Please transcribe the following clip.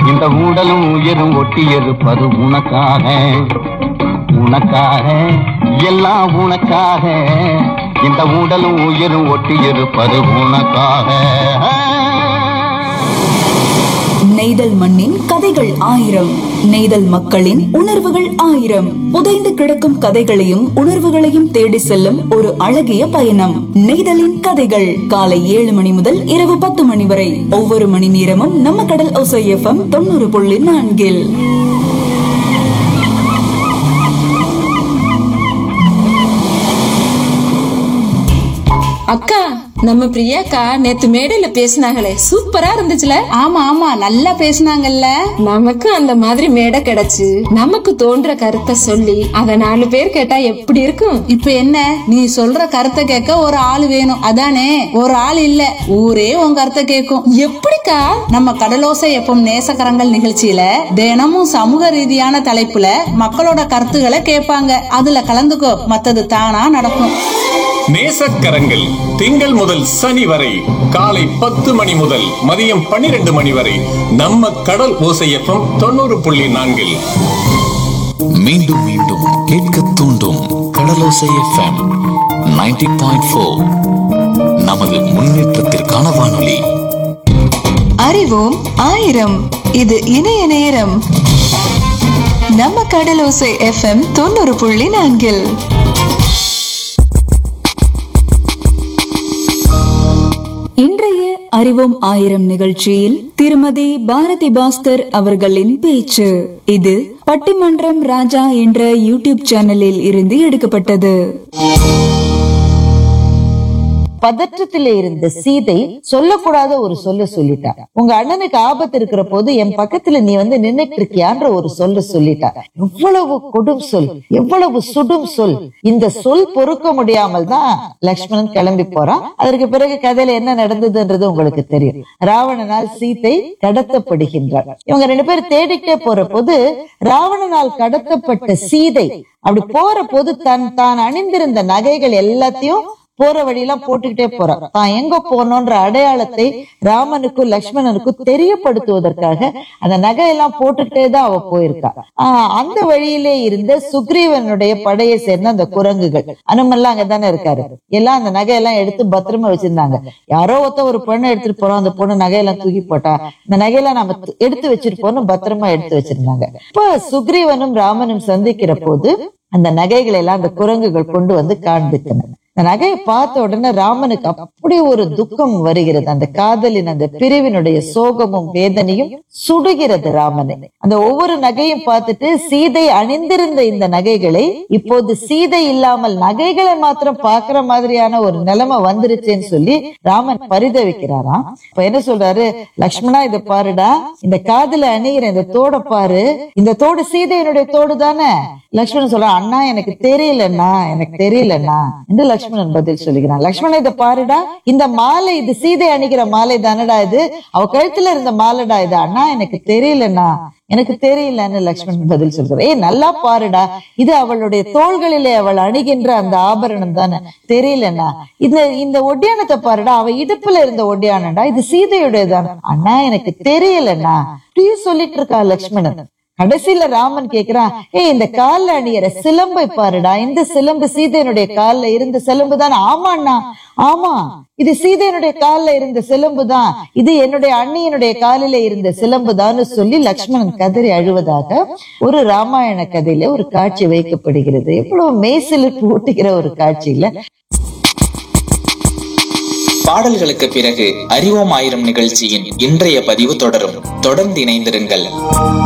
இந்த ஊடலும் உயிரும் ஒட்டி இருப்பது உனக்காக உனக்காக எல்லாம் உனக்காக இந்த ஊடலும் உயிரும் ஒட்டி இருப்பது உனக்காக நெய்தல் மண்ணின் கதைகள் ஆயிரம் நெய்தல் மக்களின் உணர்வுகள் ஆயிரம் புதைந்து கிடக்கும் கதைகளையும் உணர்வுகளையும் தேடி செல்லும் ஒரு அழகிய பயணம் நெய்தலின் கதைகள் காலை ஏழு மணி முதல் இரவு பத்து மணி வரை ஒவ்வொரு மணி நேரமும் நம்ம கடல் ஒசை எஃப்எம் தொண்ணூறு புள்ளி நான்கில் அக்கா நம்ம பிரியாக்கா நேத்து மேடையில பேசினாங்களே சூப்பரா இருந்துச்சுல ஆமா ஆமா நல்லா பேசுனாங்கல்ல நமக்கு அந்த மாதிரி மேடை கிடைச்சு நமக்கு தோன்ற கருத்தை சொல்லி அத நாலு பேர் கேட்டா எப்படி இருக்கும் இப்ப என்ன நீ சொல்ற கருத்தை கேட்க ஒரு ஆள் வேணும் அதானே ஒரு ஆள் இல்ல ஊரே உன் கருத்தை கேட்கும் எப்படிக்கா நம்ம கடலோசை எப்பம் நேசக்கரங்கள் நிகழ்ச்சியில தினமும் சமூக ரீதியான தலைப்புல மக்களோட கருத்துக்களை கேட்பாங்க அதுல கலந்துக்கோ மத்தது தானா நடக்கும் நேசக்கரங்கள் திங்கள் முதல் சனி வரை காலை பத்து மணி முதல் மதியம் பன்னிரண்டு மணி வரை நம்ம கடல் ஓசையப்பம் தொண்ணூறு புள்ளி நான்கில் மீண்டும் மீண்டும் கேட்க தூண்டும் Kadalosai FM ninety point four நமது முன்னேற்றத்திற்கான வானொலி அறிவோம் ஆயிரம் இது இணைய நேரம் நம்ம கடலோசை எஃப்எம் தொண்ணூறு புள்ளி நான்கில் இன்றைய அறிவோம் ஆயிரம் நிகழ்ச்சியில் திருமதி பாரதி பாஸ்கர் அவர்களின் பேச்சு இது பட்டிமன்றம் ராஜா என்ற யூடியூப் சேனலில் இருந்து எடுக்கப்பட்டது பதற்றத்திலே இருந்த சீதை சொல்லக்கூடாத ஒரு சொல்ல சொல்லிட்டா உங்க அண்ணனுக்கு ஆபத்து இருக்கிற போது என் பக்கத்துல நீ வந்து நின்னுட்டு இருக்கியான்ற ஒரு சொல்ல சொல்லிட்டா எவ்வளவு கொடும் சொல் எவ்வளவு சுடும் சொல் இந்த சொல் பொறுக்க முடியாமல் தான் லக்ஷ்மணன் கிளம்பி போறான் அதற்கு பிறகு கதையில என்ன நடந்ததுன்றது உங்களுக்கு தெரியும் ராவணனால் சீதை கடத்தப்படுகின்றார் இவங்க ரெண்டு பேரும் தேடிக்கிட்டே போற போது ராவணனால் கடத்தப்பட்ட சீதை அப்படி போற போது தன் தான் அணிந்திருந்த நகைகள் எல்லாத்தையும் போற வழியெல்லாம் போட்டுக்கிட்டே போறான் தான் எங்க போனோன்ற அடையாளத்தை ராமனுக்கும் லக்ஷ்மணனுக்கும் தெரியப்படுத்துவதற்காக அந்த நகையெல்லாம் போட்டுக்கிட்டே தான் அவ போயிருக்கா ஆஹ் அந்த வழியிலே இருந்த சுக்ரீவனுடைய படையை சேர்ந்த அந்த குரங்குகள் அனுமெல்லாம் அங்கதானே இருக்காரு எல்லாம் அந்த நகையெல்லாம் எடுத்து பத்திரமா வச்சிருந்தாங்க யாரோ ஒருத்த ஒரு பொண்ணை எடுத்துட்டு போறோம் அந்த பொண்ணு நகையெல்லாம் தூக்கி போட்டா இந்த நகையெல்லாம் நம்ம து- எடுத்து வச்சிருப்போம்னு பத்திரமா எடுத்து வச்சிருந்தாங்க இப்ப சுக்ரீவனும் ராமனும் சந்திக்கிற போது அந்த நகைகளை எல்லாம் அந்த குரங்குகள் கொண்டு வந்து காண்பித்தன இந்த நகையை பார்த்த உடனே ராமனுக்கு அப்படி ஒரு துக்கம் வருகிறது அந்த காதலின் அந்த பிரிவினுடைய சோகமும் வேதனையும் சுடுகிறது ராமனை அந்த ஒவ்வொரு நகையும் பார்த்துட்டு சீதை அணிந்திருந்த இந்த நகைகளை இப்போது சீதை இல்லாமல் நகைகளை மாத்திரம் பார்க்கிற மாதிரியான ஒரு நிலைமை வந்துருச்சுன்னு சொல்லி ராமன் பரிதவிக்கிறாராம் இப்ப என்ன சொல்றாரு லக்ஷ்மணா இத பாருடா இந்த காதுல அணிகிற இந்த தோட பாரு இந்த தோடு சீதையினுடைய தோடு தானே லக்ஷ்மணன் சொல்றான் அண்ணா எனக்கு தெரியலண்ணா எனக்கு தெரியலண்ணா என்று லக்ஷ்மணன் பதில் சொல்லுகிறான் லக்ஷ்மணன் இதை பாருடா இந்த மாலை இது சீதை அணிகிற மாலை தானடா இது அவ கழுத்துல இருந்த மாலைடா இது அண்ணா எனக்கு தெரியலண்ணா எனக்கு தெரியலன்னு லக்ஷ்மணன் பதில் சொல்கிறார் ஏய் நல்லா பாருடா இது அவளுடைய தோள்களிலே அவள் அணிகின்ற அந்த ஆபரணம் தானே தெரியலண்ணா இந்த இந்த ஒட்டியானத்தை பாருடா அவ இடுப்புல இருந்த ஒட்டியானடா இது சீதையுடையதான் அண்ணா எனக்கு தெரியலண்ணா இப்படியே சொல்லிட்டு இருக்கா லக்ஷ்மணன் கடைசியில ராமன் கேக்குறான் ஏய் இந்த கால்ல அணியற சிலம்பை பாருடா இந்த சிலம்பு சீதையனுடைய கால்ல இருந்த சிலம்பு தான் ஆமாண்ணா ஆமா இது சீதையனுடைய கால்ல இருந்த சிலம்பு தான் இது என்னுடைய அண்ணியனுடைய காலில இருந்த சிலம்பு சொல்லி லக்ஷ்மணன் கதறி அழுவதாக ஒரு ராமாயண கதையில ஒரு காட்சி வைக்கப்படுகிறது எவ்வளவு மெய்சிலிர்ப்பு ஊட்டுகிற ஒரு காட்சி இல்ல பாடல்களுக்கு பிறகு அறிவோம் ஆயிரம் நிகழ்ச்சியின் இன்றைய பதிவு தொடரும் தொடர்ந்து இணைந்திருங்கள்